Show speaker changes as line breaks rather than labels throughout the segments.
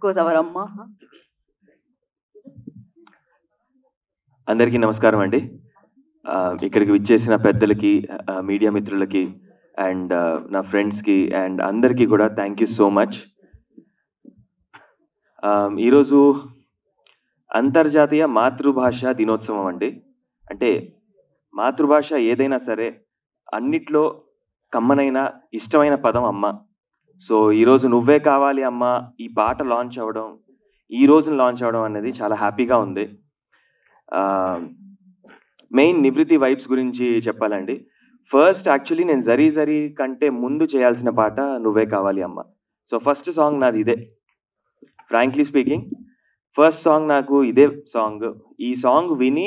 course hour అమ్మ
అందరికీ నమస్కారం అండి ఆ, ఇక్కడికి విచ్చేసిన పెద్దలకి ఆ, మీడియా మిత్రులకి అండ్ నా ఫ్రెండ్స్కి అండ్ అందరికీ కూడా థ్యాంక్ యూ సో మచ్ ఈరోజు అంతర్జాతీయ మాతృభాష దినోత్సవం అండి అంటే మాతృభాష ఏదైనా సరే అన్నిట్లో కమ్మనైన ఇష్టమైన పదం అమ్మ సో ఈరోజు నువ్వే కావాలి అమ్మ ఈ పాట లాంచ్ అవ్వడం ఈ రోజున లాంచ్ అవ్వడం అనేది చాలా హ్యాపీగా ఉంది మెయిన్ నివృత్తి వైబ్స్ గురించి చెప్పాలండి ఫస్ట్ యాక్చువల్లీ నేను జరీ జరీ కంటే ముందు చేయాల్సిన పాట నువ్వే కావాలి అమ్మ సో ఫస్ట్ సాంగ్ నాది ఇదే ఫ్రాంక్లీ స్పీకింగ్ ఫస్ట్ సాంగ్ నాకు ఇదే సాంగ్ ఈ సాంగ్ విని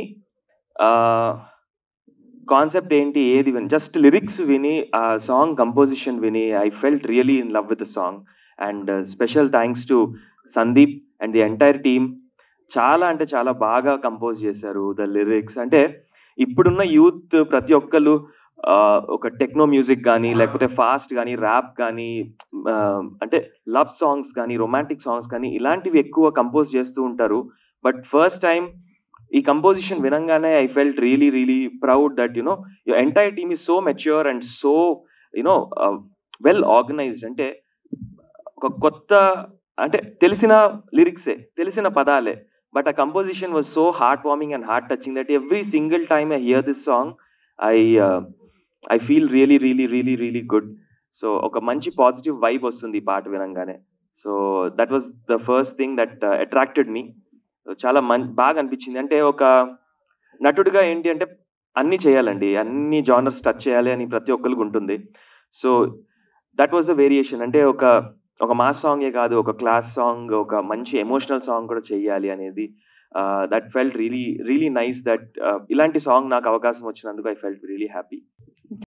కాన్సెప్ట్ ఏంటి ఏది విని జస్ట్ లిరిక్స్ విని ఆ సాంగ్ కంపోజిషన్ విని I felt really in love with the song and special thanks to Sandeep and the entire team చాలా అంటే చాలా బాగా కంపోజ్ చేశారు ద లిరిక్స్ అంటే ఇప్పుడున్న యూత్ ప్రతి ఒక్కరు ఒక టెక్నో మ్యూజిక్ కానీ లేకపోతే ఫాస్ట్ కానీ ర్యాప్ కానీ అంటే లవ్ సాంగ్స్ కానీ రొమాంటిక్ సాంగ్స్ కానీ ఇలాంటివి ఎక్కువ కంపోజ్ చేస్తూ ఉంటారు బట్ ఫస్ట్ టైం ఈ కంపోజిషన్ వినంగానే I felt really really proud that you know your entire team is so mature and so you know well organised అంటే ఒక కొత్త అంటే తెలిసిన లిరిక్సే తెలిసిన పదాలే బట్ ఆ composition was so heart warming and heart touching that every single time I hear this song I I feel really really really really good so ఒక మంచి పాజిటివ్ వైబ్ వస్తుంది ఈ పాట వినంగానే so that was the first thing that attracted me చాలా మన్ బాగా అనిపించింది అంటే ఒక నటుడిగా ఏంటి అంటే అన్ని చేయాలండి అన్ని జానర్స్ టచ్ చేయాలి అని ప్రతి ఒక్కరికి ఉంటుంది so that was the variation అంటే ఒక ఒక మాస్ సాంగే కాదు ఒక క్లాస్ సాంగ్ ఒక మంచి ఎమోషనల్ సాంగ్ కూడా చెయ్యాలి అనేది that felt really really nice that ఇలాంటి సాంగ్ నాకు అవకాశం వచ్చినందుకు ఐ ఫెల్ట్ రియలీ హ్యాపీ